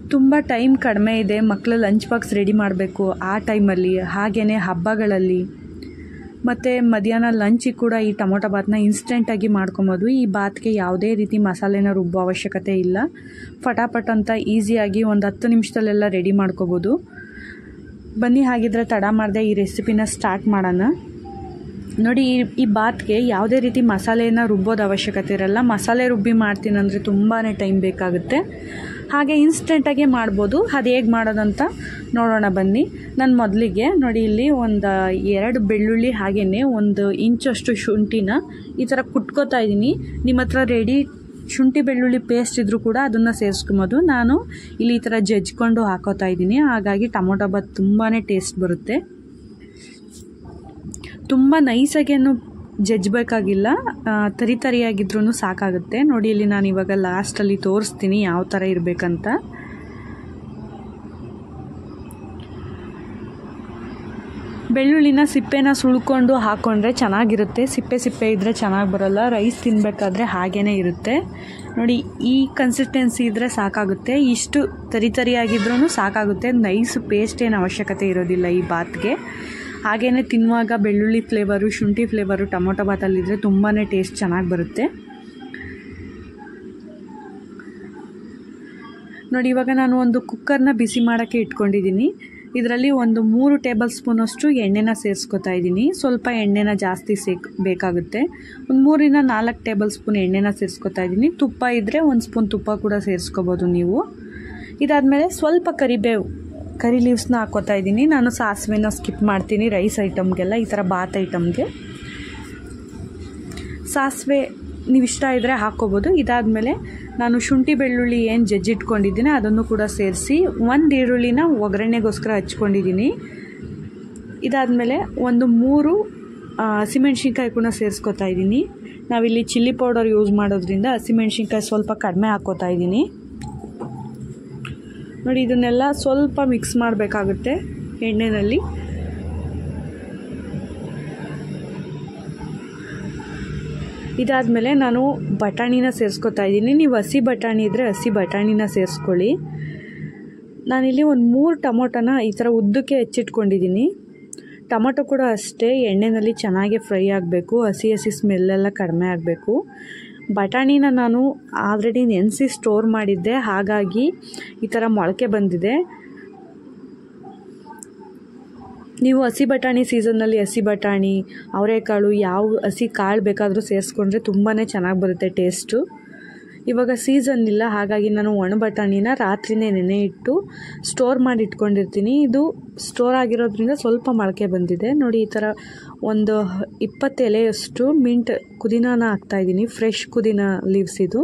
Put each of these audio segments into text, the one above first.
ತುಂಬ ಟೈಮ್ ಕಡಿಮೆ ಇದೆ ಮಕ್ಕಳು ಲಂಚ್ ಬಾಕ್ಸ್ ರೆಡಿ ಮಾಡಬೇಕು ಆ ಟೈಮಲ್ಲಿ ಹಾಗೆಯೇ ಹಬ್ಬಗಳಲ್ಲಿ ಮತ್ತು ಮಧ್ಯಾಹ್ನ ಲಂಚಿಗೆ ಕೂಡ ಈ ಟೊಮೊಟೊ ಬಾತನ್ನ ಇನ್ಸ್ಟೆಂಟಾಗಿ ಮಾಡ್ಕೊಬೋದು ಈ ಬಾತ್ಗೆ ಯಾವುದೇ ರೀತಿ ಮಸಾಲೆನ ರುಬ್ಬೋ ಅವಶ್ಯಕತೆ ಇಲ್ಲ ಫಟಾಫಟ್ ಅಂತ ಈಸಿಯಾಗಿ ಒಂದು ಹತ್ತು ನಿಮಿಷದಲ್ಲೆಲ್ಲ ರೆಡಿ ಮಾಡ್ಕೋಬೋದು ಬನ್ನಿ ಹಾಗಿದ್ರೆ ತಡ ಮಾಡದೆ ಈ ರೆಸಿಪಿನ ಸ್ಟಾರ್ಟ್ ಮಾಡೋಣ ನೋಡಿ ಈ ಈ ಬಾತ್ಗೆ ಯಾವುದೇ ರೀತಿ ಮಸಾಲೆನ ರುಬ್ಬೋದು ಅವಶ್ಯಕತೆ ಇರಲ್ಲ ಮಸಾಲೆ ರುಬ್ಬಿ ಮಾಡ್ತೀನಿ ಅಂದರೆ ತುಂಬಾ ಟೈಮ್ ಬೇಕಾಗುತ್ತೆ ಹಾಗೆ ಇನ್ಸ್ಟೆಂಟಾಗೆ ಮಾಡ್ಬೋದು ಅದು ಹೇಗೆ ಮಾಡೋದಂತ ನೋಡೋಣ ಬನ್ನಿ ನಾನು ಮೊದಲಿಗೆ ನೋಡಿ ಇಲ್ಲಿ ಒಂದು ಎರಡು ಬೆಳ್ಳುಳ್ಳಿ ಹಾಗೆಯೇ ಒಂದು ಇಂಚಷ್ಟು ಶುಂಠಿನ ಈ ಥರ ಕುಟ್ಕೋತಾ ಇದ್ದೀನಿ ನಿಮ್ಮ ಹತ್ರ ರೆಡಿ ಶುಂಠಿ ಬೆಳ್ಳುಳ್ಳಿ ಪೇಸ್ಟ್ ಇದ್ದರೂ ಕೂಡ ಅದನ್ನು ಸೇರಿಸ್ಕೊಬೋದು ನಾನು ಇಲ್ಲಿ ಈ ಥರ ಜಜ್ಕೊಂಡು ಹಾಕೋತಾ ಇದ್ದೀನಿ ಹಾಗಾಗಿ ಟೊಮೊಟೊ ಬಾತ್ ತುಂಬಾ ಟೇಸ್ಟ್ ಬರುತ್ತೆ ತುಂಬ ನೈಸಾಗೇನು ಜಜ್ಜಬೇಕಾಗಿಲ್ಲ ತರಿ ತರಿಯಾಗಿದ್ರೂ ಸಾಕಾಗುತ್ತೆ ನೋಡಿ ಇಲ್ಲಿ ನಾನು ಇವಾಗ ಲಾಸ್ಟಲ್ಲಿ ತೋರಿಸ್ತೀನಿ ಯಾವ ಥರ ಇರಬೇಕಂತ ಬೆಳ್ಳುಳ್ಳಿನ ಸಿಪ್ಪೆನ ಸುಳ್ಕೊಂಡು ಹಾಕ್ಕೊಂಡ್ರೆ ಚೆನ್ನಾಗಿರುತ್ತೆ ಸಿಪ್ಪೆ ಸಿಪ್ಪೆ ಇದ್ದರೆ ಚೆನ್ನಾಗಿ ಬರೋಲ್ಲ ರೈಸ್ ತಿನ್ನಬೇಕಾದ್ರೆ ಹಾಗೇ ಇರುತ್ತೆ ನೋಡಿ ಈ ಕನ್ಸಿಸ್ಟೆನ್ಸಿ ಇದ್ದರೆ ಸಾಕಾಗುತ್ತೆ ಇಷ್ಟು ತರಿ ತರಿಯಾಗಿದ್ರೂ ಸಾಕಾಗುತ್ತೆ ನೈಸ್ ಪೇಸ್ಟ್ ಏನು ಅವಶ್ಯಕತೆ ಇರೋದಿಲ್ಲ ಈ ಬಾತ್ಗೆ ಹಾಗೆಯೇ ತಿನ್ನುವಾಗ ಬೆಳ್ಳುಳ್ಳಿ ಫ್ಲೇವರು ಶುಂಠಿ ಫ್ಲೇವರು ಟೊಮೊಟೊ ಬಾತಲ್ಲಿದ್ದರೆ ತುಂಬಾ ಟೇಸ್ಟ್ ಚೆನ್ನಾಗಿ ಬರುತ್ತೆ ನೋಡಿ ಇವಾಗ ನಾನು ಒಂದು ಕುಕ್ಕರ್ನ ಬಿಸಿ ಮಾಡೋಕ್ಕೆ ಇಟ್ಕೊಂಡಿದ್ದೀನಿ ಇದರಲ್ಲಿ ಒಂದು ಮೂರು ಟೇಬಲ್ ಸ್ಪೂನಷ್ಟು ಎಣ್ಣೆನ ಸೇರಿಸ್ಕೊತಾ ಇದ್ದೀನಿ ಸ್ವಲ್ಪ ಎಣ್ಣೆನ ಜಾಸ್ತಿ ಸೇಕ್ ಬೇಕಾಗುತ್ತೆ ಒಂದು ಮೂರಿಂದ ನಾಲ್ಕು ಟೇಬಲ್ ಸ್ಪೂನ್ ಎಣ್ಣೆನ ಸೇರಿಸ್ಕೊತಾ ಇದ್ದೀನಿ ತುಪ್ಪ ಇದ್ದರೆ ಒಂದು ಸ್ಪೂನ್ ತುಪ್ಪ ಕೂಡ ಸೇರಿಸ್ಕೋಬೋದು ನೀವು ಇದಾದಮೇಲೆ ಸ್ವಲ್ಪ ಕರಿಬೇವು ಕರಿ ಲೀವ್ಸ್ನ ಹಾಕೋತಾ ಇದ್ದೀನಿ ನಾನು ಸಾಸಿವೆನ ಸ್ಕಿಪ್ ಮಾಡ್ತೀನಿ ರೈಸ್ ಐಟಮ್ಗೆಲ್ಲ ಈ ಥರ ಬಾತ್ ಐಟಮ್ಗೆ ಸಾಸಿವೆ ನೀವು ಇಷ್ಟ ಇದ್ದರೆ ಹಾಕ್ಕೋಬೋದು ಇದಾದಮೇಲೆ ನಾನು ಶುಂಠಿ ಬೆಳ್ಳುಳ್ಳಿ ಏನು ಜಜ್ಜಿಟ್ಕೊಂಡಿದ್ದೀನಿ ಅದನ್ನು ಕೂಡ ಸೇರಿಸಿ ಒಂದು ಈರುಳ್ಳಿನ ಒಗ್ಗರಣೆಗೋಸ್ಕರ ಹಚ್ಕೊಂಡಿದ್ದೀನಿ ಇದಾದಮೇಲೆ ಒಂದು ಮೂರು ಹಸಿಮೆಣ್ಸಿನ್ಕಾಯಿ ಕೂಡ ಸೇರಿಸ್ಕೊತಾ ಇದ್ದೀನಿ ನಾವಿಲ್ಲಿ ಚಿಲ್ಲಿ ಪೌಡರ್ ಯೂಸ್ ಮಾಡೋದ್ರಿಂದ ಹಸಿಮೆಣ್ಸಿನ್ಕಾಯಿ ಸ್ವಲ್ಪ ಕಡಿಮೆ ಹಾಕ್ಕೋತಾ ಇದ್ದೀನಿ ನೋಡಿ ಇದನ್ನೆಲ್ಲ ಸ್ವಲ್ಪ ಮಿಕ್ಸ್ ಮಾಡಬೇಕಾಗುತ್ತೆ ಎಣ್ಣೆಯಲ್ಲಿ ಇದಾದಮೇಲೆ ನಾನು ಬಟಾಣಿನ ಸೇರಿಸ್ಕೊತಾ ಇದ್ದೀನಿ ನೀವು ಹಸಿ ಬಟಾಣಿ ಇದ್ದರೆ ಹಸಿ ಬಟಾಣಿನ ಸೇರಿಸ್ಕೊಳ್ಳಿ ನಾನಿಲ್ಲಿ ಒಂದು ಮೂರು ಟೊಮೊಟೊನ ಈ ಥರ ಉದ್ದಕ್ಕೆ ಹೆಚ್ಚಿಟ್ಕೊಂಡಿದ್ದೀನಿ ಟೊಮೊಟೊ ಕೂಡ ಅಷ್ಟೇ ಎಣ್ಣೆಯಲ್ಲಿ ಚೆನ್ನಾಗಿ ಫ್ರೈ ಆಗಬೇಕು ಹಸಿ ಹಸಿ ಸ್ಮೆಲ್ಲೆಲ್ಲ ಕಡಿಮೆ ಆಗಬೇಕು ಬಟಾಣಿನ ನಾನು ಆಲ್ರೆಡಿ ನೆನೆಸಿ ಸ್ಟೋರ್ ಮಾಡಿದ್ದೆ ಹಾಗಾಗಿ ಈ ಥರ ಮೊಳಕೆ ಬಂದಿದೆ ನೀವು ಹಸಿ ಬಟಾಣಿ ಸೀಸನ್ನಲ್ಲಿ ಹಸಿ ಬಟಾಣಿ ಅವರೆಕಾಳು ಯಾವ ಹಸಿ ಕಾಳು ಬೇಕಾದರೂ ಸೇರಿಸ್ಕೊಂಡ್ರೆ ತುಂಬಾ ಚೆನ್ನಾಗಿ ಬರುತ್ತೆ ಟೇಸ್ಟು ಇವಾಗ ಸೀಸನ್ ಇಲ್ಲ ಹಾಗಾಗಿ ನಾನು ಒಣ ಬಟಾಣಿನ ರಾತ್ರಿನೇ ನೆನೆ ಇಟ್ಟು ಸ್ಟೋರ್ ಮಾಡಿ ಇಟ್ಕೊಂಡಿರ್ತೀನಿ ಇದು ಸ್ಟೋರ್ ಆಗಿರೋದ್ರಿಂದ ಸ್ವಲ್ಪ ಮೊಳಕೆ ಬಂದಿದೆ ನೋಡಿ ಈ ಥರ ಒಂದು ಇಪ್ಪತ್ತು ಎಲೆಯಷ್ಟು ಮಿಂಟ್ ಕುದಿನಾನ ಹಾಕ್ತಾಯಿದ್ದೀನಿ ಫ್ರೆಶ್ ಕುದಿನ ಲೀವ್ಸ್ ಇದು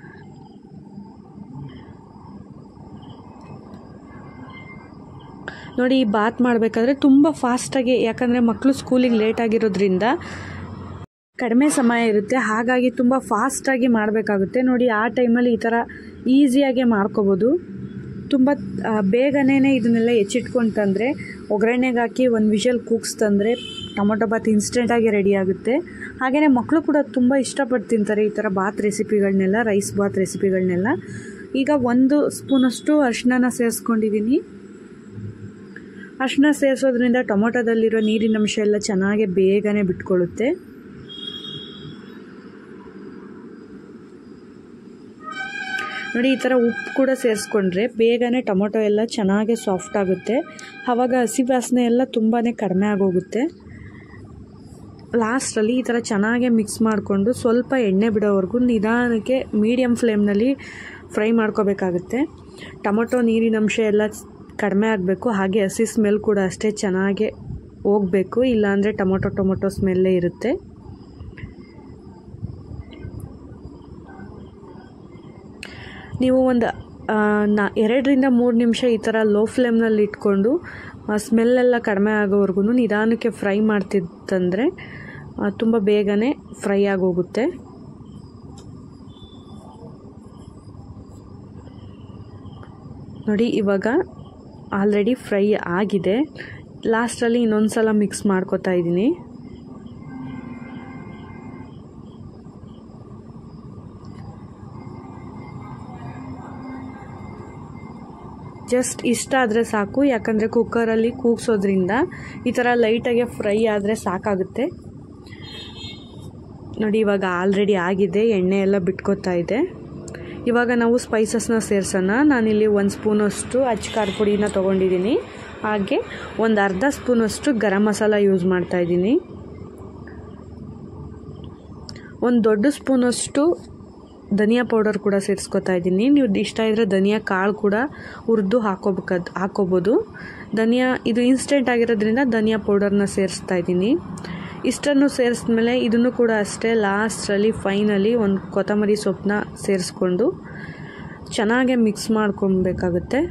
ನೋಡಿ ಈ ಬಾತ್ ಮಾಡಬೇಕಾದ್ರೆ ತುಂಬ ಫಾಸ್ಟಾಗಿ ಯಾಕಂದರೆ ಮಕ್ಕಳು ಸ್ಕೂಲಿಗೆ ಲೇಟ್ ಆಗಿರೋದ್ರಿಂದ ಕಡಿಮೆ ಸಮಯ ಇರುತ್ತೆ ಹಾಗಾಗಿ ತುಂಬ ಫಾಸ್ಟಾಗಿ ಮಾಡಬೇಕಾಗುತ್ತೆ ನೋಡಿ ಆ ಟೈಮಲ್ಲಿ ಈ ಥರ ಈಸಿಯಾಗೆ ಮಾಡ್ಕೋಬೋದು ತುಂಬ ಬೇಗನೆ ಇದನ್ನೆಲ್ಲ ಹೆಚ್ಚಿಟ್ಕೊಂಡು ಒಗ್ಗರಣೆಗೆ ಹಾಕಿ ಒಂದು ವಿಷಲ್ ಕೂಗ್ಸ್ತಂದರೆ ಟೊಮೊಟೊ ಬಾತ್ ಇನ್ಸ್ಟೆಂಟಾಗಿ ರೆಡಿ ಆಗುತ್ತೆ ಹಾಗೆಯೇ ಮಕ್ಕಳು ಕೂಡ ತುಂಬ ಇಷ್ಟಪಟ್ಟು ತಿಂತಾರೆ ಈ ಥರ ಬಾತ್ ರೆಸಿಪಿಗಳನ್ನೆಲ್ಲ ರೈಸ್ ಬಾತ್ ರೆಸಿಪಿಗಳನ್ನೆಲ್ಲ ಈಗ ಒಂದು ಸ್ಪೂನಷ್ಟು ಅರಿಶಿನ ಸೇರಿಸ್ಕೊಂಡಿದ್ದೀನಿ ಅರಿಶಿನ ಸೇರಿಸೋದ್ರಿಂದ ಟೊಮೊಟೊದಲ್ಲಿರೋ ನೀರಿನ ಅಂಶ ಎಲ್ಲ ಚೆನ್ನಾಗಿ ಬೇಗನೆ ಬಿಟ್ಕೊಳ್ಳುತ್ತೆ ನೋಡಿ ಈ ಥರ ಉಪ್ಪು ಕೂಡ ಸೇರಿಸ್ಕೊಂಡ್ರೆ ಬೇಗನೆ ಟೊಮೊಟೊ ಎಲ್ಲ ಚೆನ್ನಾಗಿ ಸಾಫ್ಟ್ ಆಗುತ್ತೆ ಆವಾಗ ಹಸಿ ವಾಸನೆ ಎಲ್ಲ ತುಂಬಾ ಕಡಿಮೆ ಆಗೋಗುತ್ತೆ ಲಾಸ್ಟಲ್ಲಿ ಈ ಥರ ಚೆನ್ನಾಗಿ ಮಿಕ್ಸ್ ಮಾಡಿಕೊಂಡು ಸ್ವಲ್ಪ ಎಣ್ಣೆ ಬಿಡೋವರೆಗೂ ನಿಧಾನಕ್ಕೆ ಮೀಡಿಯಮ್ ಫ್ಲೇಮ್ನಲ್ಲಿ ಫ್ರೈ ಮಾಡ್ಕೋಬೇಕಾಗುತ್ತೆ ಟೊಮೊಟೊ ನೀರಿನ ಅಂಶ ಎಲ್ಲ ಕಡಿಮೆ ಆಗಬೇಕು ಹಾಗೆ ಹಸಿ ಸ್ಮೆಲ್ ಕೂಡ ಅಷ್ಟೇ ಚೆನ್ನಾಗಿ ಹೋಗಬೇಕು ಇಲ್ಲಾಂದರೆ ಟೊಮೊಟೊ ಟೊಮೊಟೊ ಸ್ಮೆಲ್ಲೇ ಇರುತ್ತೆ ನೀವು ಒಂದು ನಾ ಎರಡರಿಂದ ಮೂರು ನಿಮಿಷ ಈ ಥರ ಲೋ ಫ್ಲೇಮ್ನಲ್ಲಿ ಇಟ್ಕೊಂಡು ಸ್ಮೆಲ್ಲೆಲ್ಲ ಕಡಿಮೆ ಆಗೋವರೆಗೂ ನಿಧಾನಕ್ಕೆ ಫ್ರೈ ಮಾಡ್ತಿತ್ತಂದರೆ ತುಂಬ ಬೇಗನೆ ಫ್ರೈ ಆಗೋಗುತ್ತೆ ನೋಡಿ ಇವಾಗ ಆಲ್ರೆಡಿ ಫ್ರೈ ಆಗಿದೆ ಲಾಸ್ಟಲ್ಲಿ ಇನ್ನೊಂದು ಸಲ ಮಿಕ್ಸ್ ಮಾಡ್ಕೊತಾ ಇದ್ದೀನಿ ಜಸ್ಟ್ ಇಷ್ಟ ಆದರೆ ಸಾಕು ಯಾಕಂದರೆ ಕುಕ್ಕರಲ್ಲಿ ಕೂಗ್ಸೋದ್ರಿಂದ ಈ ಥರ ಲೈಟಾಗಿ ಫ್ರೈ ಆದರೆ ಸಾಕಾಗುತ್ತೆ ನೋಡಿ ಇವಾಗ ಆಲ್ರೆಡಿ ಆಗಿದೆ ಎಣ್ಣೆ ಎಲ್ಲ ಬಿಟ್ಕೋತಾ ಇದೆ ಇವಾಗ ನಾವು ಸ್ಪೈಸಸ್ನ ಸೇರಿಸೋಣ ನಾನಿಲ್ಲಿ ಒಂದು ಸ್ಪೂನಷ್ಟು ಅಚ್ಚ ಖಾರ ಪುಡಿನ ತೊಗೊಂಡಿದ್ದೀನಿ ಹಾಗೆ ಒಂದು ಅರ್ಧ ಸ್ಪೂನಷ್ಟು ಗರಂ ಮಸಾಲ ಯೂಸ್ ಮಾಡ್ತಾಯಿದ್ದೀನಿ ಒಂದು ದೊಡ್ಡ ಸ್ಪೂನಷ್ಟು ಧನಿಯಾ ಪೌಡರ್ ಕೂಡ ಸೇರಿಸ್ಕೊತಾ ಇದ್ದೀನಿ ನೀವು ಇಷ್ಟ ಇದ್ದರೆ ಧನಿಯಾ ಕಾಳು ಕೂಡ ಹುರಿದು ಹಾಕೋಬೇಕಾದ ಹಾಕೋಬೋದು ಧನಿಯಾ ಇದು ಇನ್ಸ್ಟೆಂಟ್ ಆಗಿರೋದ್ರಿಂದ ಧನಿಯಾ ಪೌಡರ್ನ ಸೇರಿಸ್ತಾ ಇದ್ದೀನಿ ಇಷ್ಟನ್ನು ಸೇರಿಸಿದ್ಮೇಲೆ ಇದನ್ನು ಕೂಡ ಅಷ್ಟೇ ಲಾಸ್ಟಲ್ಲಿ ಫೈನಲಿ ಒಂದು ಕೊತ್ತಂಬರಿ ಸೊಪ್ಪನ್ನ ಸೇರಿಸ್ಕೊಂಡು ಚೆನ್ನಾಗೆ ಮಿಕ್ಸ್ ಮಾಡ್ಕೊಬೇಕಾಗುತ್ತೆ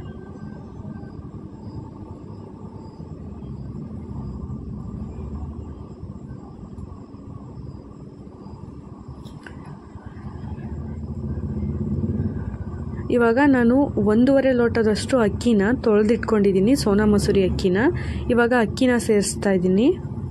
ಇವಾಗ ನಾನು ಒಂದೂವರೆ ಲೋಟದಷ್ಟು ಅಕ್ಕಿನ ತೊಳೆದಿಟ್ಕೊಂಡಿದ್ದೀನಿ ಸೋನಾ ಮಸೂರಿ ಅಕ್ಕಿನ ಇವಾಗ ಅಕ್ಕಿನ ಸೇರಿಸ್ತಾ ಇದ್ದೀನಿ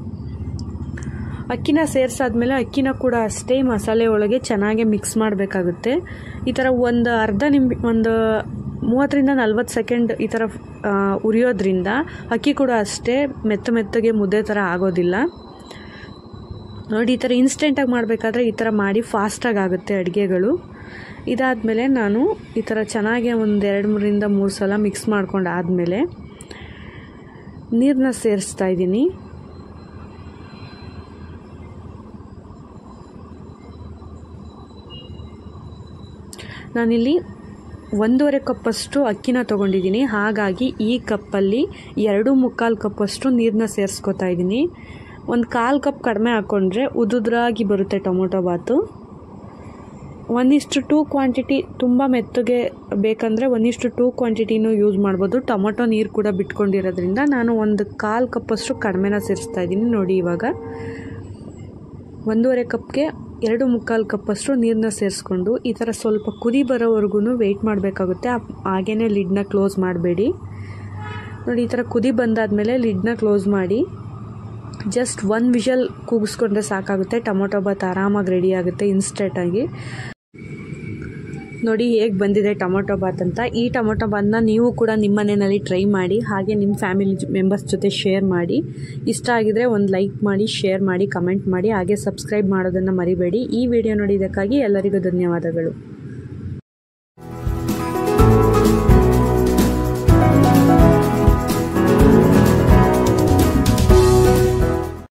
ಅಕ್ಕಿನ ಸೇರಿಸಾದ್ಮೇಲೆ ಅಕ್ಕಿನ ಕೂಡ ಅಷ್ಟೇ ಮಸಾಲೆ ಒಳಗೆ ಚೆನ್ನಾಗಿ ಮಿಕ್ಸ್ ಮಾಡಬೇಕಾಗುತ್ತೆ ಈ ಥರ ಒಂದು ಅರ್ಧ ನಿಂಬೆ ಒಂದು ಮೂವತ್ತರಿಂದ ನಲ್ವತ್ತು ಸೆಕೆಂಡ್ ಈ ಥರ ಉರಿಯೋದ್ರಿಂದ ಅಕ್ಕಿ ಕೂಡ ಅಷ್ಟೇ ಮೆತ್ತ ಮೆತ್ತಗೆ ಮುದ್ದೆ ಥರ ಆಗೋದಿಲ್ಲ ನೋಡಿ ಈ ಥರ ಇನ್ಸ್ಟೆಂಟಾಗಿ ಮಾಡಬೇಕಾದ್ರೆ ಈ ಥರ ಮಾಡಿ ಫಾಸ್ಟಾಗಿ ಆಗುತ್ತೆ ಅಡುಗೆಗಳು ಇದಾದಮೇಲೆ ನಾನು ಈ ಥರ ಚೆನ್ನಾಗಿ ಒಂದು ಎರಡು ಮೂರಿಂದ ಮೂರು ಸಲ ಮಿಕ್ಸ್ ಮಾಡ್ಕೊಂಡು ಆದಮೇಲೆ ನೀರನ್ನ ಸೇರಿಸ್ತಾ ಇದ್ದೀನಿ ನಾನಿಲ್ಲಿ ಒಂದೂವರೆ ಕಪ್ಪಷ್ಟು ಅಕ್ಕಿನ ತೊಗೊಂಡಿದ್ದೀನಿ ಹಾಗಾಗಿ ಈ ಕಪ್ಪಲ್ಲಿ ಎರಡು ಮುಕ್ಕಾಲು ಕಪ್ಪಷ್ಟು ನೀರನ್ನ ಸೇರಿಸ್ಕೊತಾ ಇದ್ದೀನಿ ಒಂದು ಕಾಲು ಕಪ್ ಕಡಿಮೆ ಹಾಕ್ಕೊಂಡ್ರೆ ಉದುದ್ರಾಗಿ ಬರುತ್ತೆ ಟೊಮೊಟೊ ಬಾತು ಒಂದಿಷ್ಟು ಟೂ ಕ್ವಾಂಟಿಟಿ ತುಂಬ ಮೆತ್ತಗೆ ಬೇಕಂದರೆ ಒಂದಿಷ್ಟು ಟೂ ಕ್ವಾಂಟಿಟಿನೂ ಯೂಸ್ ಮಾಡ್ಬೋದು ಟೊಮೊಟೊ ನೀರು ಕೂಡ ಬಿಟ್ಕೊಂಡಿರೋದ್ರಿಂದ ನಾನು ಒಂದು ಕಾಲು ಕಪ್ಪಷ್ಟು ಕಡಿಮೆನ ಸೇರಿಸ್ತಾ ಇದ್ದೀನಿ ನೋಡಿ ಇವಾಗ ಒಂದೂವರೆ ಕಪ್ಗೆ ಎರಡು ಮುಕ್ಕಾಲು ಕಪ್ಪಷ್ಟು ನೀರನ್ನ ಸೇರಿಸ್ಕೊಂಡು ಈ ಥರ ಸ್ವಲ್ಪ ಕುದಿ ಬರೋವರೆಗೂ ವೆಯ್ಟ್ ಮಾಡಬೇಕಾಗುತ್ತೆ ಹಾಗೇ ಲಿಡ್ನ ಕ್ಲೋಸ್ ಮಾಡಬೇಡಿ ನೋಡಿ ಈ ಥರ ಕುದಿ ಬಂದಾದಮೇಲೆ ಲಿಡ್ನ ಕ್ಲೋಸ್ ಮಾಡಿ ಜಸ್ಟ್ ಒನ್ ವಿಷಲ್ ಕೂಗಿಸ್ಕೊಂಡ್ರೆ ಸಾಕಾಗುತ್ತೆ ಟೊಮೊಟೊ ಬಾತ್ ಆರಾಮಾಗಿ ರೆಡಿ ಆಗುತ್ತೆ ಇನ್ಸ್ಟೆಂಟಾಗಿ ನೋಡಿ ಹೇಗೆ ಬಂದಿದೆ ಟೊಮೊಟೊ ಬಾತ್ ಅಂತ ಈ ಟೊಮೊಟೊ ಬಾತ್ನ ನೀವು ಕೂಡ ನಿಮ್ಮ ಮನೆಯಲ್ಲಿ ಟ್ರೈ ಮಾಡಿ ಹಾಗೆ ನಿಮ್ಮ ಫ್ಯಾಮಿಲಿ ಮೆಂಬರ್ಸ್ ಜೊತೆ ಶೇರ್ ಮಾಡಿ ಇಷ್ಟ ಆಗಿದರೆ ಒಂದು ಲೈಕ್ ಮಾಡಿ ಶೇರ್ ಮಾಡಿ ಕಮೆಂಟ್ ಮಾಡಿ ಹಾಗೆ ಸಬ್ಸ್ಕ್ರೈಬ್ ಮಾಡೋದನ್ನು ಮರಿಬೇಡಿ ಈ ವಿಡಿಯೋ ನೋಡಿದ್ದಕ್ಕಾಗಿ ಎಲ್ಲರಿಗೂ ಧನ್ಯವಾದಗಳು